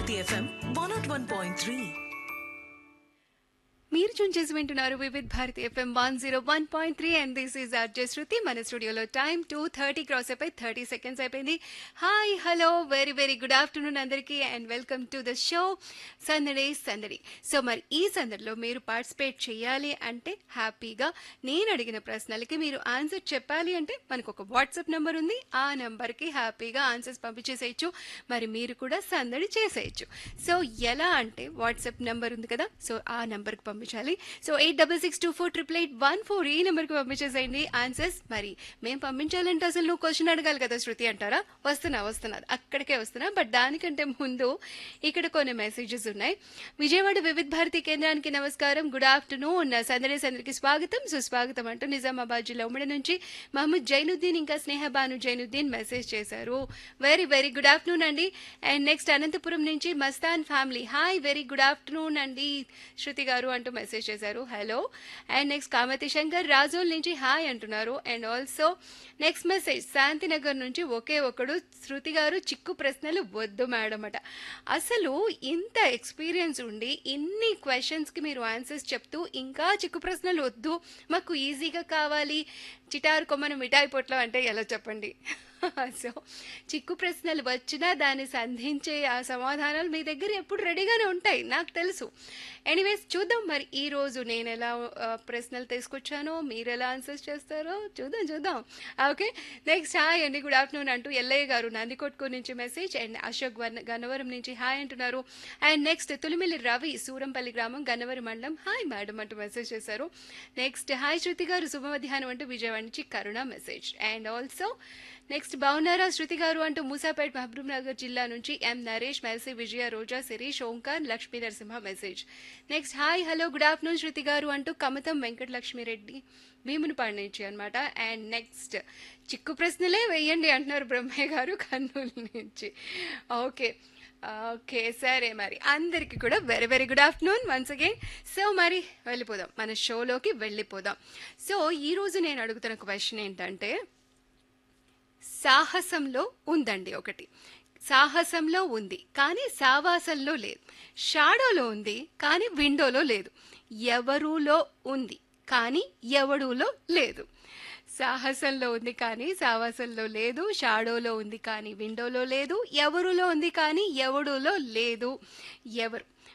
Bharati FM one nought one point three మీరు tune చేసి వింటున్నారు Vividh Bharati FM one zero one point three and this is RJ Shruti మన స్టూడియోలో time two thirty cross అయిపోయి thirty seconds అయిపోయింది hi hello very very good afternoon అందరికీ and welcome to the show సందడి సందడి సో మరి ఈ సందడిలో మీరు పార్టిసిపేట్ చేయాలి అంటే హ్యాపీగా నేను అడిగిన ప్రశ్నలకి మీరు ఆన్సర్ చెప్పాలి అంటే మనకు ఒక వాట్సాప్ నెంబర్ ఉంది ఆ నెంబర్కి హ్యాపీగా ఆన్సర్స్ పంపించేసేయచ్చు మరి మీరు కూడా సందడి చేసేయచ్చు సో ఎలా అంటే వాట్సాప్ నెంబర్ ఉంది కదా సో ఆ నెంబర్కి పంపించాలి so eight double six two four triple eight one four ఈ నెంబర్కి పంపించేసేయండి ఆన్సర్స్ మరి మేము పంపించాలంటే అసలు నువ్వు క్వశ్చన్ అడగాలి కదా శృతి అంటారా వస్తున్నా వస్తున్నా అక్కడికే వస్తున్నా బట్ దానికంటే ముందు ఇక్కడ కొన్ని మెసేజెస్ ఉన్నాయి విజయవాడ వివిధ్ భారతి కేంద్రానికి నమస్కారం గుడ్ ఆఫ్టర్నూన్ సందడి సందరికి స్వాగతం సుస్వాగతం అంటూ నిజామాబాద్ జిల్లా ఉమ్మడి నుంచి మహమ్మద్ జైనుద్దీన్ ఇంకా స్నేహ బాను జైనుద్దీన్ మెసేజ్ చేశారు వెరీ వెరీ గుడ్ ఆఫ్టర్నూన్ అండి అండ్ నెక్స్ట్ అనంతపురం నుంచి Mastan family hi very good afternoon అండి శృతి గారు అంటూ మెసేజ్ చేశారు hello and next Kamathi Shankar Razole నుంచి హాయ్ అంటున్నారు and also next message Shantinagar నుంచి ఒకే ఒకడు శృతి గారు చిక్కు ప్రశ్నలు వద్దు మేడం అట అసలు ఇంత ఎక్స్పీరియన్స్ ఉండి ఇన్ని క్వశ్చన్స్కి మీరు ఆన్సర్స్ చెప్తూ ఇంకా చిక్కు ప్రశ్నలు వద్దు మాకు ఈజీగా కావాలి చిటారు కొమ్మను మిఠాయి పొట్లో అంటే ఎలా చెప్పండి సో చిక్కు ప్రశ్నలు వచ్చినా దాన్ని సంధించే ఆ సమాధానాలు మీ దగ్గర ఎప్పుడు రెడీగానే ఉంటాయి నాకు తెలుసు ఎనీవేస్ చూద్దాం మరి ఈ రోజు నేను ఎలా ఆ, ప్రశ్నలు తీసుకొచ్చానో మీరు ఎలా ఆన్సర్స్ చేస్తారో చూద్దాం చూద్దాం ఓకే నెక్స్ట్ హాయ్ అండి గుడ్ ఆఫ్టర్నూన్ అంటూ ఎల్లయ్య గారు నందికొట్కు నుంచి message and Ashok one Gannavaram నుంచి హాయ్ అంటున్నారు అండ్ నెక్స్ట్ తులిమిల్లి రవి సూరంపల్లి గ్రామం గన్నవరం మండలం హాయ్ మేడం అంటూ మెసేజ్ చేశారు నెక్స్ట్ హాయ్ శృతి గారు శుభ మధ్యాహ్నం అంటూ విజయవాడ నుంచి Karuna message and also next బాగున్నారా శృతి గారు అంటూ మూసాపేట్ మహబూబ్ నగర్ జిల్లా నుంచి M Naresh Mercy Vijaya Roja Sirish Omkar Lakshmi Narasimha message next hi hello good afternoon Shruti garu అంటూ కమతం వెంకట లక్ష్మీరెడ్డి భీమునిపాడు నుంచి అనమాట అండ్ నెక్స్ట్ చిక్కు ప్రశ్నలే వేయండి అంటున్నారు బ్రహ్మయ్య గారు కర్నూలు నుంచి ఓకే ఓకే సరే మరి అందరికీ కూడా very very good afternoon once again so మరి వెళ్ళిపోదాం మన షోలోకి వెళ్ళిపోదాం సో ఈరోజు నేను అడుగుతున్న క్వశ్చన్ ఏంటంటే సాహసంలో ఉందండి ఒకటి సాహసంలో ఉంది కానీ సావాసంలో లేదు షాడోలో ఉంది కానీ విండోలో లేదు ఎవరులో ఉంది కానీ ఎవడులో లేదు సాహసంలో ఉంది కానీ సావాసంలో లేదు షాడోలో ఉంది కానీ విండోలో లేదు ఎవరులో ఉంది కానీ ఎవడులో లేదు ఎవరు